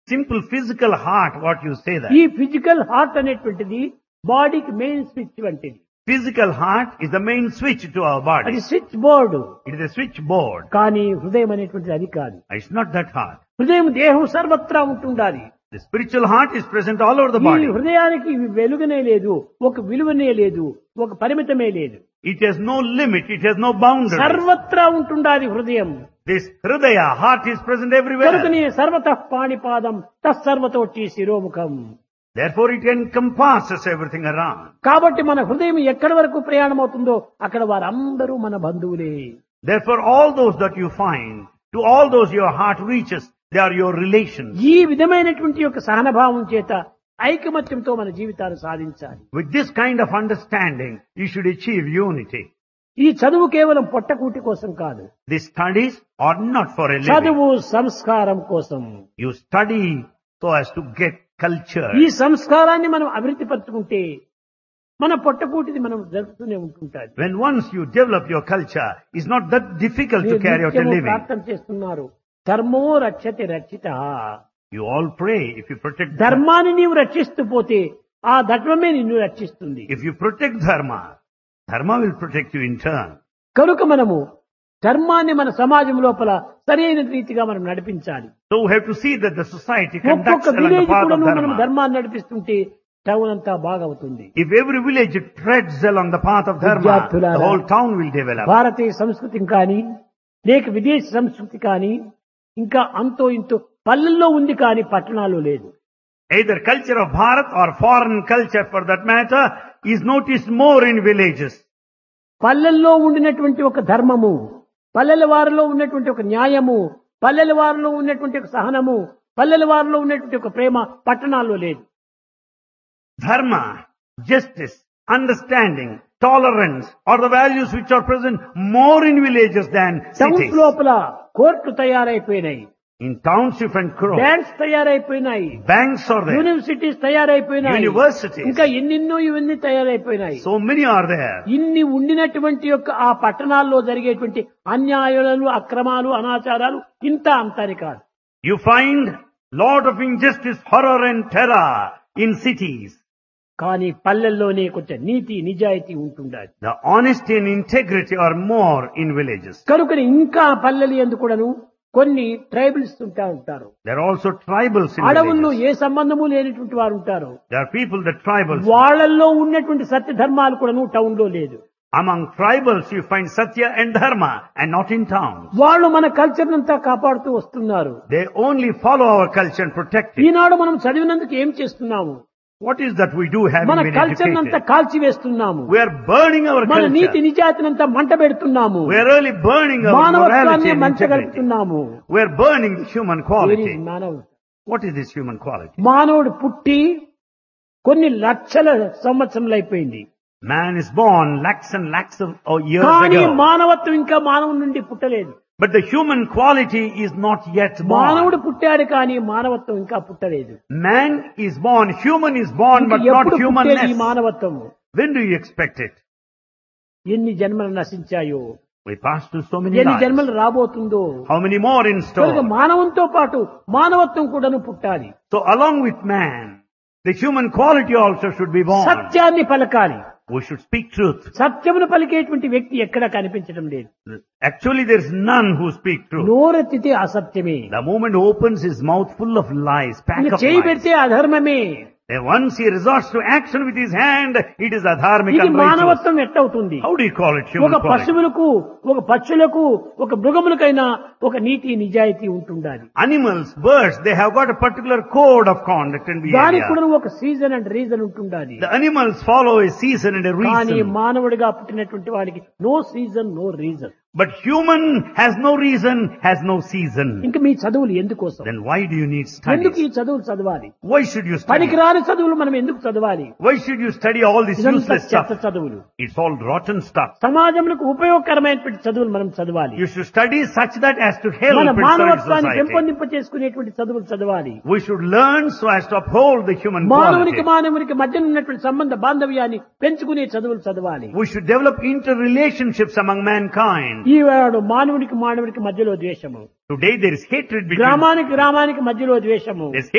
simple physical heart, what you say that. ఈ physical heart అనేటువంటిది బాడీకి మెయిన్ స్విచ్ వంటిది Physical heart is the main switch to our అది body. Switch board It is a switchboard. కానీ హృదయం అనేటువంటిది అది కాదు It's not that heart. హృదయం దేహం సర్వత్రా ఉంటుండాలి The spiritual heart is present all over the ఈ body. హృదయానికి వెలుగునే లేదు ఒక విలువనే లేదు ఒక పరిమితమే లేదు It has no limit. It has no boundary. సర్వత్రా ఉంటుండాలి హృదయం This hridaya, heart is present everywhere. కనుకనే సర్వత పాణిపాదం తత్సర్వతోటి శిరోముఖం Therefore it encompasses everything around. కాబట్టి మన హృదయం ఎక్కడి వరకు ప్రయాణం అవుతుందో అక్కడ వారందరూ మన బంధువులే Therefore all those that you find, to all those your heart reaches, they are your relations. ఈ విధమైనటువంటి యొక్క సహనభావం చేత ఐకమత్యంతో మన జీవితాలు సాధించాలి With this kind of understanding, you should achieve unity. ఈ చదువు కేవలం పొట్టకూటి కోసం కాదు These studies are not for a living. చదువు సంస్కారం కోసం You study so as to get culture. ఈ సంస్కారాన్ని మనం అభివృద్ధి పరుచుకుంటే మన పొట్టకూటిది మనం జరుపుతూనే ఉంటుంటాది When once you develop your culture, it's not that difficult to మీరు carry out a నిత్యము living. ప్రార్థన చేస్తున్నారు ధర్మో రక్షతి రక్షిత You all pray if you protect dharma. ధర్మాన్ని నీవు రక్షిస్తూ పోతే ఆ ధర్మమే నిన్ను రక్షిస్తుంది If you protect dharma, dharma will protect you in turn. కనుక మనము ధర్మాన్ని మన సమాజం లోపల సరైన రీతిగా మనం నడిపించాలి So we have to see that the society conducts ఒక్కొక్క along the విలేజ్ path కూడా of మనం dharma. ధర్మాన్ని నడిపిస్తుంటే టౌన్ అంతా బాగవుతుంది If every village treads along the path of dharma, విద్యార్థులారా, the whole town will develop. భారతీయ సంస్కృతి కానీ లేక విదేశీ సంస్కృతి కానీ ఇంకా అంతో ఇంతో పల్లెల్లో ఉంది కానీ పట్టణాల్లో లేదు Either culture of Bharat or foreign culture for that matter is noticed more in villages. పల్లెల్లో ఉండినటువంటి ఒక ధర్మము పల్లెల వారిలో ఉన్నటువంటి ఒక న్యాయము పల్లెల వారిలో ఉన్నటువంటి ఒక సహనము పల్లెల వారిలో ఉన్నటువంటి ఒక ప్రేమ పట్టణాల్లో లేదు Dharma, justice, understanding, tolerance are the values which are present more in villages than towns cities. లోపల కోర్టు తయారైపోయినాయి In township and crow, banks తయారైపోయినాయి banks are there. యూనివర్సిటీస్ తయారైపోయినాయి Universities. ఇంకా ఎన్నెన్నో ఇవన్నీ తయారైపోయినాయి So many are there. ఇన్ని ఉండినటువంటి యొక్క ఆ పట్టణాల్లో జరిగేటువంటి అన్యాయాలు అక్రమాలు అనాచారాలు ఇంత అంతని కాదు You find lot of injustice, horror and terror in cities. కానీ పల్లెల్లోనే కొంచెం నీతి నిజాయితీ ఉంటుండాలి The honesty and integrity are more in villages. కనుక ఇంకా పల్లెలు ఎందుకు కూడాను కొన్ని ట్రైబల్స్ ఉంటా ఉంటారు There are also tribals in అడవుల్లో villages. ఏ సంబంధము లేనటువంటి వారు ఉంటారు There are people, the tribals. వాళ్ళల్లో ఉన్నటువంటి సత్య ధర్మాలు కూడాను టౌన్ లో లేదు Among tribals you find Satya and Dharma and not in towns. వాళ్ళు మన కల్చర్ అంతా కాపాడుతూ వస్తున్నారు They only follow our culture and protect it. ఈనాడు మనం చదివినందుకు ఏం చేస్తున్నాము What is that we do having మన been కల్చర్ అంతా educated? కాల్చివేస్తున్నాము We are burning our మన నీతి culture. నిజాతినంతా మంట పెడుతున్నాము We are really burning our morality మానవత్వాన్ని and మంట integrity. గడుపుతున్నాము We are burning the human quality. మానవుడు What is this human quality? మానవుడు పుట్టి కొన్ని లక్షల సంవత్సరములు అయిపోయింది Man is born lakhs and lakhs of oh, years కానీ ago. మానవత్వం ఇంకా మానవుడి నుండి పుట్టలేదు But the human quality is not yet మానవుడు born. పుట్టాడు కానీ మానవత్వం ఇంకా పుట్టలేదు Man is born, human is born, ఇంక but not ఎప్పుడు పుట్టేది ఈ humanness. మానవత్వము When do you expect it? ఎన్ని జన్మలు నశించాయో We pass through so many ఎన్ని lives. జన్మలు రాబోతుందో How many more in కనుక store? మానవంతో పాటు మానవత్వం కూడాను పుట్టాలి So along with man, the human quality also should be born. సత్యాన్ని పలకాలి We should speak truth. సత్యమును పలికేటువంటి వ్యక్తి ఎక్కడా కనిపించడం లేదు Actually, there is none who speak truth. నోరెత్తితే అసత్యమే The moment opens his mouth full of lies, pack ఇంకా of చేయి lies. పెడితే అధర్మమే Then once he resorts to action with his hand, it is adharmic ఇది and righteous. మానవత్వం ఎట్టవుతుంది How do you call it ఒక human quality? పశువులకు ఒక పక్షులకు ఒక మృగములకైనా ఒక నీతి నిజాయితీ ఉంటుండాలి Animals, birds, they have got a particular code of conduct and దానికి behavior. కూడా ఒక సీజన్ అండ్ రీజన్ ఉంటుండాలి The animals follow a season and a కానీ reason. మానవుడిగా పుట్టినటువంటి వాడికి no season no reason But human has no reason, has no season. ఇంకా మీ చదువులు ఎందుకోసం Then why do you need ఎందుకు ఈ studies? చదువులు చదవాలి Why should you study? పనికిరాని చదువులు మనం ఎందుకు చదవాలి Why should you study all this ఇదంతా useless చెత్త stuff? చదువులు It's all rotten stuff. సమాజంలో ఉపయోగకరమైనటువంటి చదువులు మనం చదవాలి You should study such that as to help మన and serve మానవత్వాన్ని society. పెంపొందింప చేసుకునేటువంటి చదువులు చదవాలి We should learn so as to uphold the human మానవునికి quality. మానవునికి మధ్య ఉన్నటువంటి సంబంధ బాంధవ్యాన్ని పెంచుకునే చదువులు చదవాలి We should develop interrelationships among mankind. ఈనాడు మానవునికి మానవునికి మధ్యలో ద్వేషము Today there is hatred between గ్రామానికి గ్రామానికి మధ్యలో ద్వేషము there's